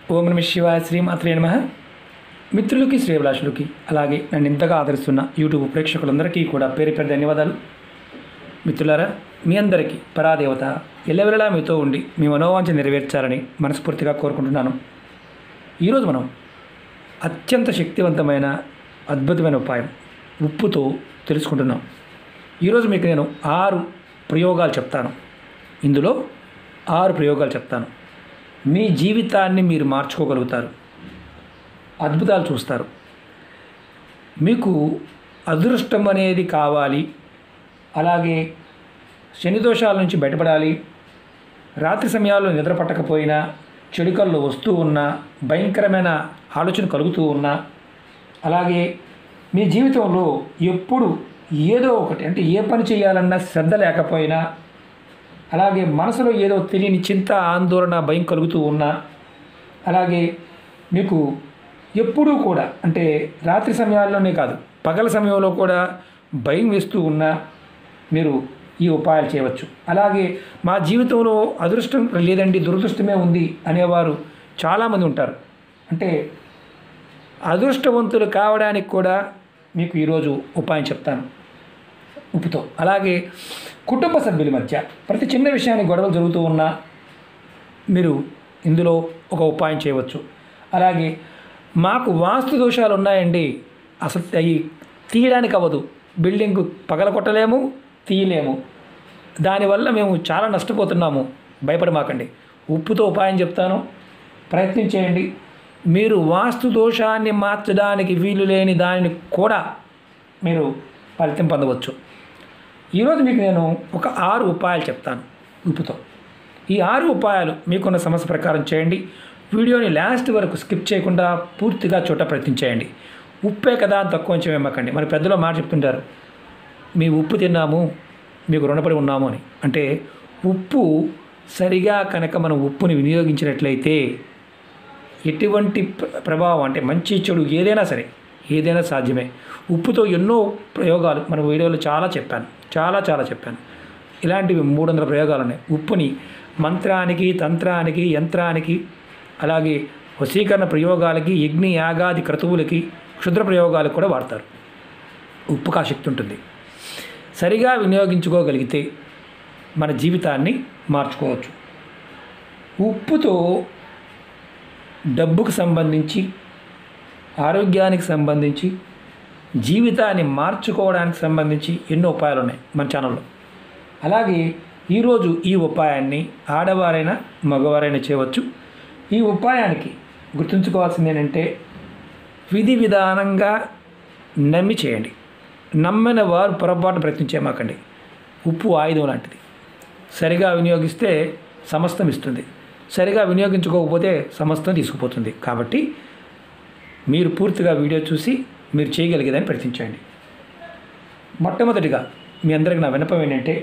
ఓం నమ శివాయ శ్రీమాత్రే నమ మిత్రులకి శ్రేభిలాషులకి అలాగే నన్ను ఇంతగా ఆదరిస్తున్న యూట్యూబ్ ప్రేక్షకులందరికీ కూడా పేరు పేరు ధన్యవాదాలు మిత్రులారా మీ అందరికీ పరాదేవత ఎల్లవెల్లలా మీతో ఉండి మీ మనోవాంఛ నెరవేర్చాలని మనస్ఫూర్తిగా కోరుకుంటున్నాను ఈరోజు మనం అత్యంత శక్తివంతమైన అద్భుతమైన ఉపాయం ఉప్పుతో తెలుసుకుంటున్నాం ఈరోజు మీకు నేను ఆరు ప్రయోగాలు చెప్తాను ఇందులో ఆరు ప్రయోగాలు చెప్తాను మీ జీవితాన్ని మీరు మార్చుకోగలుగుతారు అద్భుతాలు చూస్తారు మీకు అదృష్టం అనేది కావాలి అలాగే శని దోషాల నుంచి బయటపడాలి రాత్రి సమయాల్లో నిద్ర పట్టకపోయినా చెడుకల్లో వస్తూ ఉన్నా భయంకరమైన ఆలోచన కలుగుతూ ఉన్నా అలాగే మీ జీవితంలో ఎప్పుడు ఏదో ఒకటి అంటే ఏ పని చేయాలన్నా శ్రద్ధ లేకపోయినా అలాగే మనసులో ఏదో తెలియని చింత ఆందోళన భయం కలుగుతూ ఉన్నా అలాగే మీకు ఎప్పుడూ కూడా అంటే రాత్రి సమయాల్లోనే కాదు పగల సమయంలో కూడా భయం వేస్తూ ఉన్నా మీరు ఈ ఉపాయాలు చేయవచ్చు అలాగే మా జీవితంలో అదృష్టం లేదండి దురదృష్టమే ఉంది అనేవారు చాలామంది ఉంటారు అంటే అదృష్టవంతులు కావడానికి కూడా మీకు ఈరోజు ఉపాయం చెప్తాను ఉప్పుతో అలాగే కుటుంబ సభ్యుల మధ్య ప్రతి చిన్న విషయానికి గొడవలు జరుగుతూ ఉన్నా మీరు ఇందులో ఒక ఉపాయం చేయవచ్చు అలాగే మాకు వాస్తు దోషాలు ఉన్నాయండి అసలు అవి తీయడానికి అవ్వదు బిల్డింగ్ పగలగొట్టలేము తీయలేము దానివల్ల మేము చాలా నష్టపోతున్నాము భయపడమాకండి ఉప్పుతో ఉపాయం చెప్తాను ప్రయత్నం చేయండి మీరు వాస్తు దోషాన్ని మార్చడానికి వీలు లేని దానిని కూడా మీరు ఫలితం పొందవచ్చు ఈరోజు మీకు నేను ఒక ఆరు ఉపాయాలు చెప్తాను ఉప్పుతో ఈ ఆరు ఉపాయాలు మీకున్న సమస్య ప్రకారం చేయండి వీడియోని లాస్ట్ వరకు స్కిప్ చేయకుండా పూర్తిగా చూడ ప్రయత్నం చేయండి ఉప్పే కదా అని తక్కువ కొంచెం ఏమకండి మన పెద్దలో మాట చెప్తుంటారు మీ ఉప్పు తిన్నాము మీకు రుణపడి ఉన్నాము అని అంటే ఉప్పు సరిగా కనుక మనం ఉప్పుని వినియోగించినట్లయితే ఎటువంటి ప్ర- ప్రభావం అంటే మంచి చెడు ఏదైనా సరే ఏదైనా సాధ్యమే ఉప్పుతో ఎన్నో ప్రయోగాలు మన వీడియోలో చాలా చెప్పాను చాలా చాలా చెప్పాను ఇలాంటివి మూడు వందల ప్రయోగాలు ఉన్నాయి ఉప్పుని మంత్రానికి తంత్రానికి యంత్రానికి అలాగే వశీకరణ ప్రయోగాలకి యజ్ఞ యాగాది క్రతువులకి క్షుద్ర ప్రయోగాలకు కూడా వాడతారు ఉప్పుకు ఆ శక్తి ఉంటుంది సరిగా వినియోగించుకోగలిగితే మన జీవితాన్ని మార్చుకోవచ్చు ఉప్పుతో డబ్బుకు సంబంధించి ఆరోగ్యానికి సంబంధించి జీవితాన్ని మార్చుకోవడానికి సంబంధించి ఎన్నో ఉపాయాలు ఉన్నాయి మన ఛానల్లో అలాగే ఈరోజు ఈ ఉపాయాన్ని ఆడవారైనా మగవారైనా చేయవచ్చు ఈ ఉపాయానికి గుర్తుంచుకోవాల్సింది ఏంటంటే విధి విధానంగా నమ్మి చేయండి నమ్మిన వారు పొరపాటు ప్రయత్నించేమాకండి ఉప్పు ఆయుధం లాంటిది సరిగా వినియోగిస్తే సమస్తం ఇస్తుంది సరిగా వినియోగించుకోకపోతే సమస్తం తీసుకుపోతుంది కాబట్టి మీరు పూర్తిగా వీడియో చూసి మీరు చేయగలిగేదని ప్రయత్నించండి మొట్టమొదటిగా మీ అందరికి నా వినపం ఏంటంటే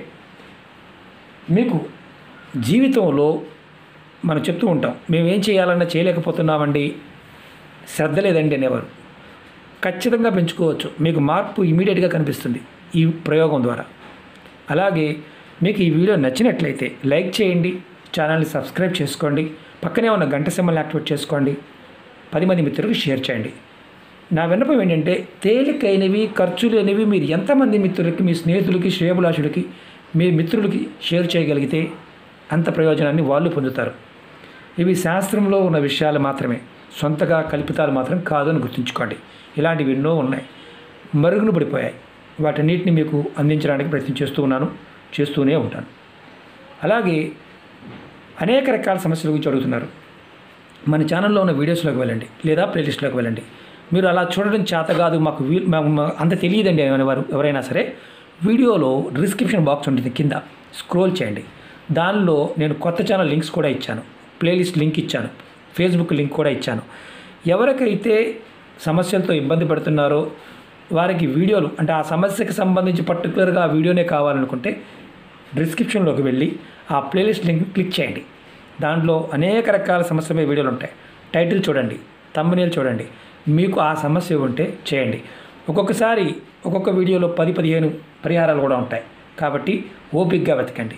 మీకు జీవితంలో మనం చెప్తూ ఉంటాం మేము ఏం చేయాలన్నా చేయలేకపోతున్నామండి శ్రద్ధ లేదండి అనేవారు ఖచ్చితంగా పెంచుకోవచ్చు మీకు మార్పు ఇమీడియట్గా కనిపిస్తుంది ఈ ప్రయోగం ద్వారా అలాగే మీకు ఈ వీడియో నచ్చినట్లయితే లైక్ చేయండి ఛానల్ని సబ్స్క్రైబ్ చేసుకోండి పక్కనే ఉన్న గంట సింబల్ని యాక్టివేట్ చేసుకోండి పది మంది మిత్రులకు షేర్ చేయండి నా విన్నపం ఏంటంటే తేలికైనవి ఖర్చు లేనివి మీరు ఎంతమంది మిత్రులకి మీ స్నేహితులకి శ్రేయభిలాషులకి మీ మిత్రులకి షేర్ చేయగలిగితే అంత ప్రయోజనాన్ని వాళ్ళు పొందుతారు ఇవి శాస్త్రంలో ఉన్న విషయాలు మాత్రమే సొంతగా కల్పితాలు మాత్రం కాదని గుర్తుంచుకోండి ఇలాంటివి ఎన్నో ఉన్నాయి మరుగున పడిపోయాయి వాటన్నిటిని మీకు అందించడానికి ప్రయత్నం చేస్తూ ఉన్నాను చేస్తూనే ఉంటాను అలాగే అనేక రకాల సమస్యల గురించి అడుగుతున్నారు మన ఛానల్లో ఉన్న వీడియోస్లోకి వెళ్ళండి లేదా ప్లేలిస్ట్లోకి వెళ్ళండి మీరు అలా చూడడం చేత కాదు మాకు వీ- మా- మా- అంత తెలియదండి అనేవారు ఎవరైనా సరే వీడియోలో డిస్క్రిప్షన్ బాక్స్ ఉంటుంది కింద స్క్రోల్ చేయండి దానిలో నేను కొత్త ఛానల్ లింక్స్ కూడా ఇచ్చాను ప్లేలిస్ట్ లింక్ ఇచ్చాను ఫేస్బుక్ లింక్ కూడా ఇచ్చాను ఎవరికైతే సమస్యలతో ఇబ్బంది పడుతున్నారో వారికి వీడియోలు అంటే ఆ సమస్యకి సంబంధించి పర్టికులర్గా ఆ వీడియోనే కావాలనుకుంటే డిస్క్రిప్షన్లోకి వెళ్ళి ఆ ప్లేలిస్ట్ లింక్ క్లిక్ చేయండి దాంట్లో అనేక రకాల సమస్యలపై వీడియోలు ఉంటాయి టైటిల్ చూడండి తమ్మునేలు చూడండి మీకు ఆ సమస్య ఉంటే చేయండి ఒక్కొక్కసారి ఒక్కొక్క వీడియోలో పది పదిహేను పరిహారాలు కూడా ఉంటాయి కాబట్టి ఓపిక్గా వెతకండి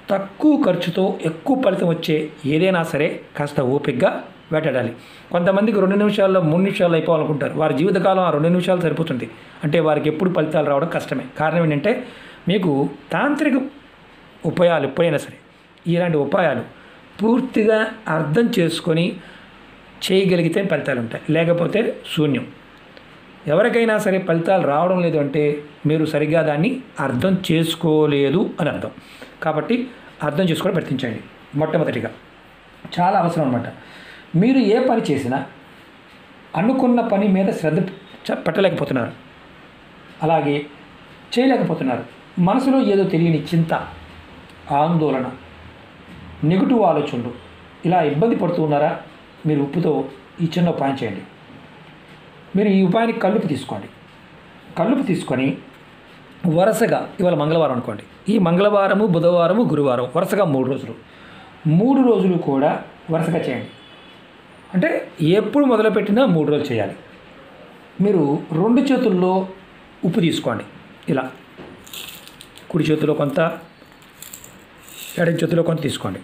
తక్కువ ఖర్చుతో ఎక్కువ ఫలితం వచ్చే ఏదైనా సరే కాస్త ఓపికగా వేటాడాలి కొంతమందికి రెండు నిమిషాల్లో మూడు నిమిషాల్లో అయిపోవాలనుకుంటారు వారి జీవితకాలం ఆ రెండు నిమిషాలు సరిపోతుంది అంటే వారికి ఎప్పుడు ఫలితాలు రావడం కష్టమే కారణం ఏంటంటే మీకు తాంత్రిక ఉపాయాలు ఎప్పుడైనా సరే ఇలాంటి ఉపాయాలు పూర్తిగా అర్థం చేసుకొని చేయగలిగితే ఫలితాలు ఉంటాయి లేకపోతే శూన్యం ఎవరికైనా సరే ఫలితాలు రావడం లేదు అంటే మీరు సరిగ్గా దాన్ని అర్థం చేసుకోలేదు అని అర్థం కాబట్టి అర్థం చేసుకోవడం ప్రయత్నించండి మొట్టమొదటిగా చాలా అవసరం అనమాట మీరు ఏ పని చేసినా అనుకున్న పని మీద శ్రద్ధ చ- పెట్టలేకపోతున్నారు అలాగే చేయలేకపోతున్నారు మనసులో ఏదో తెలియని చింత ఆందోళన నెగిటివ్ ఆలోచనలు ఇలా ఇబ్బంది పడుతూ ఉన్నారా మీరు ఉప్పుతో ఈ చిన్న ఉపాయం చేయండి మీరు ఈ ఉపాయానికి కల్లుపు తీసుకోండి కల్లుపు తీసుకొని వరుసగా ఇవాళ మంగళవారం అనుకోండి ఈ మంగళవారము బుధవారము గురువారం వరుసగా మూడు రోజులు మూడు రోజులు కూడా వరుసగా చేయండి అంటే ఎప్పుడు మొదలుపెట్టినా మూడు రోజులు చేయాలి మీరు రెండు చేతుల్లో ఉప్పు తీసుకోండి ఇలా కుడి చేతిలో కొంత ఎడమ చేతిలో కొంత తీసుకోండి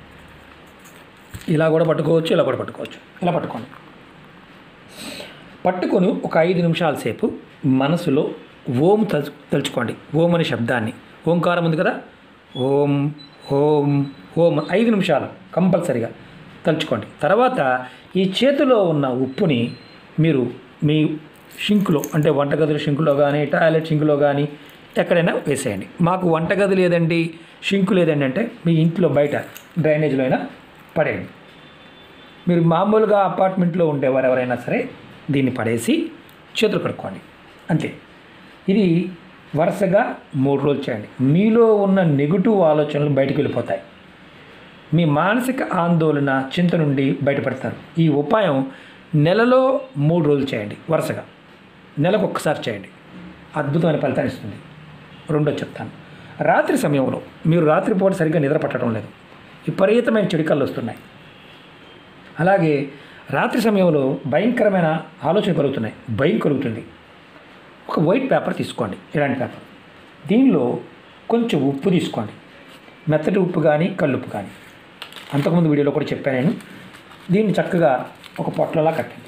ఇలా కూడా పట్టుకోవచ్చు ఇలా కూడా పట్టుకోవచ్చు ఇలా పట్టుకోండి పట్టుకొని ఒక ఐదు నిమిషాల సేపు మనసులో ఓం తలు తలుచుకోండి ఓం అనే శబ్దాన్ని ఓంకారం ఉంది కదా ఓం ఓం ఓం ఐదు నిమిషాలు కంపల్సరిగా తలుచుకోండి తర్వాత ఈ చేతిలో ఉన్న ఉప్పుని మీరు మీ షింకులో అంటే వంటగదుల షింకులో కానీ టాయిలెట్ షింకులో కానీ ఎక్కడైనా వేసేయండి మాకు వంటగది లేదండి షింకు లేదండి అంటే మీ ఇంట్లో బయట డ్రైనేజ్లో అయినా పడేయండి మీరు మామూలుగా అపార్ట్మెంట్లో ఉండేవారు ఎవరైనా సరే దీన్ని పడేసి చేతులు కడుక్కోండి అంతే ఇది వరుసగా మూడు రోజులు చేయండి మీలో ఉన్న నెగిటివ్ ఆలోచనలు బయటకు వెళ్ళిపోతాయి మీ మానసిక ఆందోళన చింత నుండి బయటపడతారు ఈ ఉపాయం నెలలో మూడు రోజులు చేయండి వరుసగా నెలకు ఒక్కసారి చేయండి అద్భుతమైన ఫలితాన్ని ఇస్తుంది రెండో చెప్తాను రాత్రి సమయంలో మీరు రాత్రిపూట సరిగ్గా నిద్ర పట్టడం లేదు విపరీతమైన చెడికళ్ళు వస్తున్నాయి అలాగే రాత్రి సమయంలో భయంకరమైన ఆలోచన కలుగుతున్నాయి భయం కలుగుతుంది ఒక వైట్ పేపర్ తీసుకోండి ఇలాంటి పేపర్ దీనిలో కొంచెం ఉప్పు తీసుకోండి మెత్తటి ఉప్పు కానీ కల్లుప్పు కానీ అంతకుముందు వీడియోలో కూడా చెప్పాను నేను దీన్ని చక్కగా ఒక పొట్లలా కట్టండి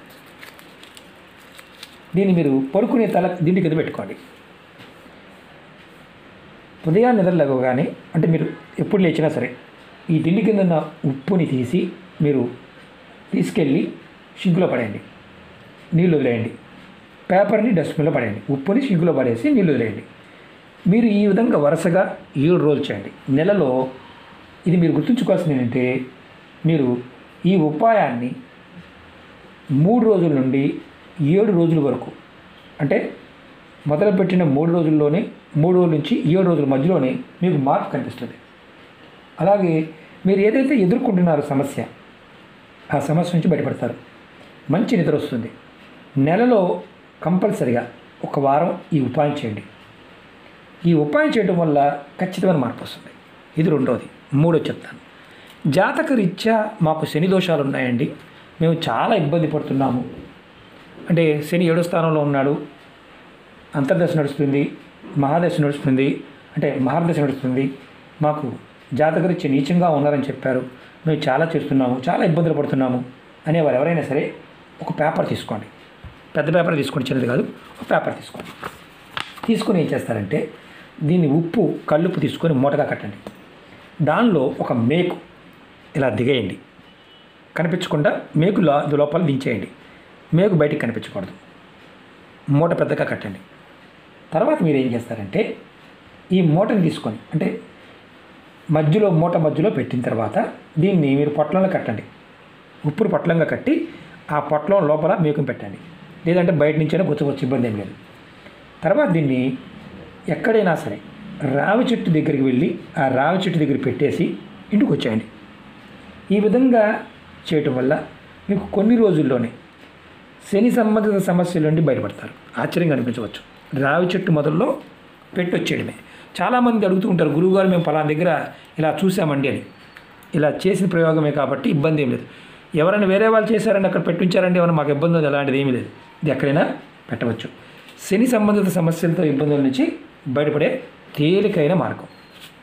దీన్ని మీరు పడుకునే తల దిండి కింద పెట్టుకోండి ఉదయాన్ని నిద్రలేవగానే అంటే మీరు ఎప్పుడు లేచినా సరే ఈ దిండి కింద ఉన్న ఉప్పుని తీసి మీరు తీసుకెళ్ళి షింకులో పడేయండి నీళ్ళు వదిలేయండి పేపర్ని డస్ట్బిన్లో పడేయండి ఉప్పుని షింకులో పడేసి నీళ్ళు వదిలేయండి మీరు ఈ విధంగా వరుసగా ఏడు రోజులు చేయండి నెలలో ఇది మీరు గుర్తుంచుకోవాల్సింది ఏంటంటే మీరు ఈ ఉపాయాన్ని మూడు రోజుల నుండి ఏడు రోజుల వరకు అంటే మొదలుపెట్టిన మూడు రోజుల్లోనే మూడు రోజుల నుంచి ఏడు రోజుల మధ్యలోనే మీకు మార్పు కనిపిస్తుంది అలాగే మీరు ఏదైతే ఎదుర్కొంటున్నారో సమస్య ఆ సమస్య నుంచి బయటపడతారు మంచి నిద్ర వస్తుంది నెలలో కంపల్సరిగా ఒక వారం ఈ ఉపాయం చేయండి ఈ ఉపాయం చేయడం వల్ల ఖచ్చితమైన మార్పు వస్తుంది ఇది రెండవది మూడో చెప్తాను జాతక రీత్యా మాకు శని దోషాలు ఉన్నాయండి మేము చాలా ఇబ్బంది పడుతున్నాము అంటే శని ఏడో స్థానంలో ఉన్నాడు అంతర్దశ నడుస్తుంది మహాదశ నడుస్తుంది అంటే మహాదశ నడుస్తుంది మాకు జాతకరీత్యా నీచంగా ఉన్నారని చెప్పారు మేము చాలా చేస్తున్నాము చాలా ఇబ్బందులు పడుతున్నాము అనేవారు ఎవరైనా సరే ఒక పేపర్ తీసుకోండి పెద్ద పేపర్ తీసుకోండి చిన్నది కాదు ఒక పేపర్ తీసుకోండి తీసుకొని ఏం చేస్తారంటే దీన్ని ఉప్పు కల్లుప్పు తీసుకొని మూటగా కట్టండి దానిలో ఒక మేకు ఇలా దిగేయండి కనిపించకుండా మేకు లో లోపల దించేయండి మేకు బయటికి కనిపించకూడదు మూట పెద్దగా కట్టండి తర్వాత మీరు ఏం చేస్తారంటే ఈ మూటని తీసుకొని అంటే మధ్యలో మూట మధ్యలో పెట్టిన తర్వాత దీన్ని మీరు పొట్లంలో కట్టండి ఉప్పును పొట్లంగా కట్టి ఆ పొట్లం లోపల మేకుని పెట్టండి లేదంటే బయట నుంచైనా గుచ్చవచ్చు ఇబ్బంది ఏం లేదు తర్వాత దీన్ని ఎక్కడైనా సరే రావి చెట్టు దగ్గరికి వెళ్ళి ఆ రావి చెట్టు దగ్గర పెట్టేసి ఇంటికి వచ్చేయండి ఈ విధంగా చేయటం వల్ల మీకు కొన్ని రోజుల్లోనే శని సంబంధిత సమస్యల నుండి బయటపడతారు ఆశ్చర్యంగా అనిపించవచ్చు రావి చెట్టు మొదల్లో పెట్టొచ్చేయడమే చాలామంది అడుగుతూ ఉంటారు గురువుగారు మేము పలానా దగ్గర ఇలా చూసామండి అని ఇలా చేసిన ప్రయోగమే కాబట్టి ఇబ్బంది ఏం లేదు ఎవరైనా వేరే వాళ్ళు చేశారండి అక్కడ పెట్టించారండి ఏమైనా మాకు ఇబ్బంది ఉంది అలాంటిది ఏమీ లేదు ఇది ఎక్కడైనా పెట్టవచ్చు శని సంబంధిత సమస్యలతో ఇబ్బందుల నుంచి బయటపడే తేలికైన మార్గం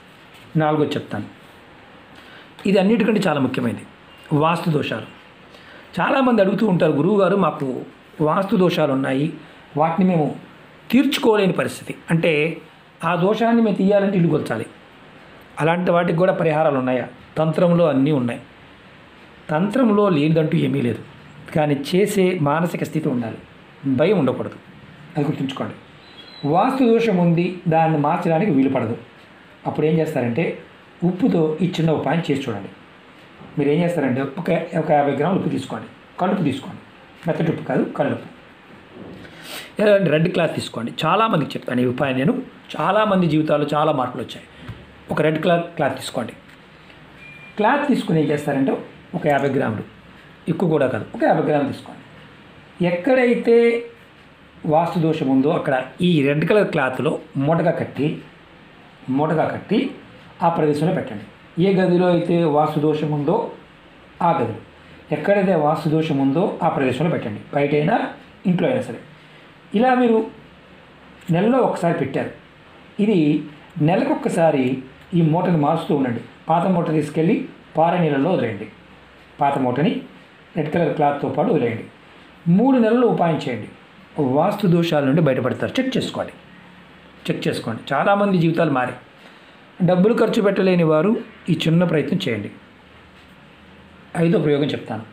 నాలుగోది చెప్తాను ఇది అన్నిటికంటే చాలా ముఖ్యమైనది వాస్తు దోషాలు చాలామంది అడుగుతూ ఉంటారు గురువుగారు మాకు వాస్తు దోషాలు ఉన్నాయి వాటిని మేము తీర్చుకోలేని పరిస్థితి అంటే ఆ దోషాన్ని మేము తీయాలంటే ఇల్లు కొల్చాలి అలాంటి వాటికి కూడా పరిహారాలు ఉన్నాయా తంత్రంలో అన్నీ ఉన్నాయి తంత్రంలో లేదంటూ ఏమీ లేదు కానీ చేసే మానసిక స్థితి ఉండాలి భయం ఉండకూడదు అది గుర్తుంచుకోండి వాస్తు దోషం ఉంది దాన్ని మార్చడానికి వీలు పడదు అప్పుడు ఏం చేస్తారంటే ఉప్పుతో ఈ చిన్న ఉపాయం చేసి చూడండి మీరు ఏం చేస్తారంటే ఒక ఒక యాభై గ్రాములు ఉప్పు తీసుకోండి కలుపు తీసుకోండి మెత్తటి ఉప్పు కాదు కల్లుప్పు ఎలా అంటే రెడ్ క్లాత్ తీసుకోండి చాలామందికి చెప్తాను ఈ ఉపాయం నేను చాలామంది జీవితాల్లో చాలా మార్పులు వచ్చాయి ఒక రెడ్ క్లాత్ క్లాత్ తీసుకోండి క్లాత్ తీసుకుని ఏం చేస్తారంటే ఒక యాభై గ్రాములు ఎక్కువ కూడా కాదు ఒక యాభై గ్రాములు తీసుకోండి ఎక్కడైతే వాస్తు దోషం ఉందో అక్కడ ఈ రెడ్ కలర్ క్లాత్లో మూటగా కట్టి మూటగా కట్టి ఆ ప్రదేశంలో పెట్టండి ఏ గదిలో అయితే వాస్తు దోషం ఉందో ఆ గదిలో ఎక్కడైతే వాస్తు దోషం ఉందో ఆ ప్రదేశంలో పెట్టండి బయట అయినా ఇంట్లో అయినా సరే ఇలా మీరు నెలలో ఒకసారి పెట్టారు ఇది నెలకొకసారి ఈ మూటని మారుస్తూ ఉండండి పాత మూట తీసుకెళ్ళి పార నీళ్ళలో వదిలేయండి పాత మూటని రెడ్ కలర్ క్లాత్తో పాటు వదిలేయండి మూడు నెలలు ఉపాయం చేయండి వాస్తు దోషాల నుండి బయటపడతారు చెక్ చేసుకోండి చెక్ చేసుకోండి చాలామంది జీవితాలు మారి డబ్బులు ఖర్చు పెట్టలేని వారు ఈ చిన్న ప్రయత్నం చేయండి ఐదో ప్రయోగం చెప్తాను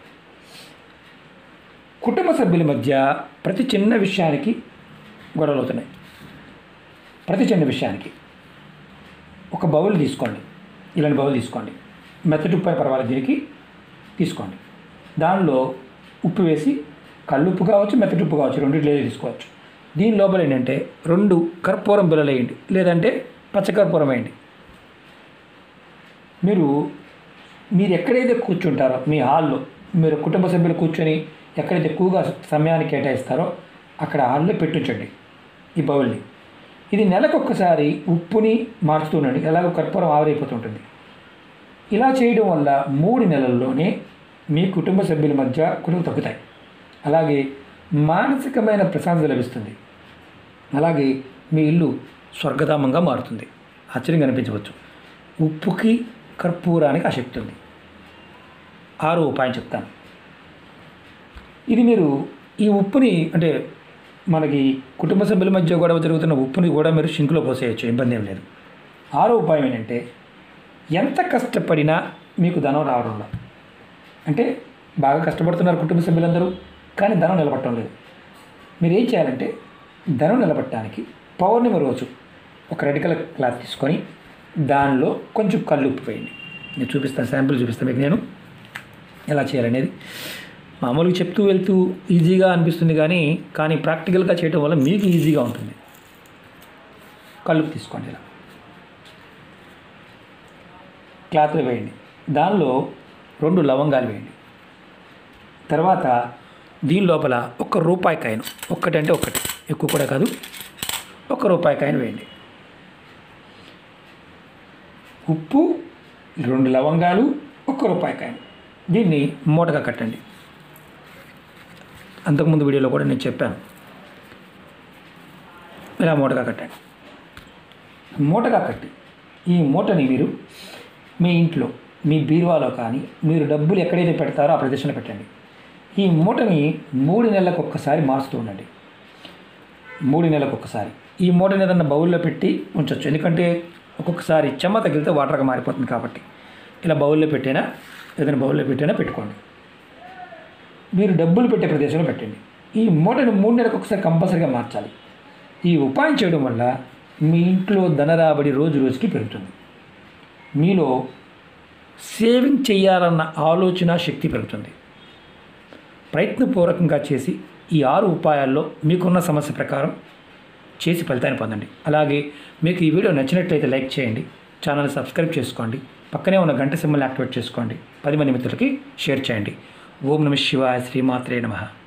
కుటుంబ సభ్యుల మధ్య ప్రతి చిన్న విషయానికి గొడవలు అవుతున్నాయి ప్రతి చిన్న విషయానికి ఒక బౌల్ తీసుకోండి ఇలాంటి బౌల్ తీసుకోండి మెత్తటి ఉప్పు అయినా పర్వాలేదు దీనికి తీసుకోండి దానిలో ఉప్పు వేసి కల్లుప్పు కావచ్చు మెత్తటి ఉప్పు కావచ్చు రెండింటిలో ఏది తీసుకోవచ్చు దీని లోపల ఏంటంటే రెండు కర్పూరం బిల్లలు వేయండి లేదంటే పచ్చకర్పూరం వేయండి మీరు మీరు ఎక్కడైతే కూర్చుంటారో మీ హాల్లో మీరు కుటుంబ సభ్యులు కూర్చొని ఎక్కడైతే ఎక్కువగా సమయాన్ని కేటాయిస్తారో అక్కడ హాల్లో పెట్టించండి ఈ బౌల్ని ఇది నెలకు ఒక్కసారి ఉప్పుని మార్చుతుండండి ఎలాగో కర్పూరం ఆవిరైపోతుంటుంది ఇలా చేయడం వల్ల మూడు నెలల్లోనే మీ కుటుంబ సభ్యుల మధ్య కుటుంబం తగ్గుతాయి అలాగే మానసికమైన ప్రశాంతత లభిస్తుంది అలాగే మీ ఇల్లు స్వర్గధామంగా మారుతుంది ఆశ్చర్యం కనిపించవచ్చు ఉప్పుకి కర్పూరానికి ఆ శక్తి ఉంది ఆరో ఉపాయం చెప్తాను ఇది మీరు ఈ ఉప్పుని అంటే మనకి కుటుంబ సభ్యుల మధ్య గొడవ జరుగుతున్న ఉప్పుని కూడా మీరు షింకులో పోసేయచ్చు ఇబ్బంది ఏం లేదు ఆరో ఉపాయం ఏంటంటే ఎంత కష్టపడినా మీకు ధనం రావడం లేదు అంటే బాగా కష్టపడుతున్నారు కుటుంబ సభ్యులందరూ కానీ ధనం నిలబట్టడం లేదు మీరు ఏం చేయాలంటే ధనం నిలబట్టడానికి పౌర్ణమి రోజు ఒక రెడ్ కలర్ క్లాత్ తీసుకొని దానిలో కొంచెం కళ్ళు ఉప్పు వేయండి నేను చూపిస్తాను శాంపుల్ చూపిస్తాను మీకు నేను ఎలా చేయాలనేది మామూలుగా చెప్తూ వెళ్తూ ఈజీగా అనిపిస్తుంది కానీ కానీ ప్రాక్టికల్గా చేయడం వల్ల మీకు ఈజీగా ఉంటుంది కళ్ళు తీసుకోండి ఇలా క్లాత్లో వేయండి దానిలో రెండు లవంగాలు వేయండి తర్వాత దీని లోపల ఒక రూపాయి కాయను ఒక్కటంటే ఒక్కటి ఎక్కువ కూడా కాదు ఒక రూపాయి కాయను వేయండి ఉప్పు రెండు లవంగాలు ఒక్క రూపాయి కాయను దీన్ని మూటగా కట్టండి అంతకుముందు వీడియోలో కూడా నేను చెప్పాను ఇలా మూటగా కట్టండి మూటగా కట్టి ఈ మూటని మీరు మీ ఇంట్లో మీ బీరువాలో కానీ మీరు డబ్బులు ఎక్కడైతే పెడతారో ఆ ప్రదేశంలో పెట్టండి ఈ మూటని మూడు నెలలకు ఒక్కసారి మారుస్తూ ఉండండి మూడు నెలలకు ఒక్కసారి ఈ మూటని ఏదన్నా బౌల్లో పెట్టి ఉంచవచ్చు ఎందుకంటే ఒక్కొక్కసారి చెమ్మ తగిలితే వాటర్గా మారిపోతుంది కాబట్టి ఇలా బౌల్లో పెట్టైనా ఏదైనా బౌల్లో పెట్టైనా పెట్టుకోండి మీరు డబ్బులు పెట్టే ప్రదేశంలో పెట్టండి ఈ మూటని మూడు నెలలకు ఒకసారి కంపల్సరీగా మార్చాలి ఈ ఉపాయం చేయడం వల్ల మీ ఇంట్లో ధన రాబడి రోజు రోజుకి పెరుగుతుంది మీలో సేవింగ్ చేయాలన్న ఆలోచన శక్తి పెరుగుతుంది ప్రయత్నపూర్వకంగా చేసి ఈ ఆరు ఉపాయాల్లో మీకున్న సమస్య ప్రకారం చేసి ఫలితాన్ని పొందండి అలాగే మీకు ఈ వీడియో నచ్చినట్లయితే లైక్ చేయండి ఛానల్ సబ్స్క్రైబ్ చేసుకోండి పక్కనే ఉన్న గంట సింబల్ని యాక్టివేట్ చేసుకోండి పది మంది మిత్రులకి షేర్ చేయండి ఓం నమ శివాయ శ్రీమాత్రే నమః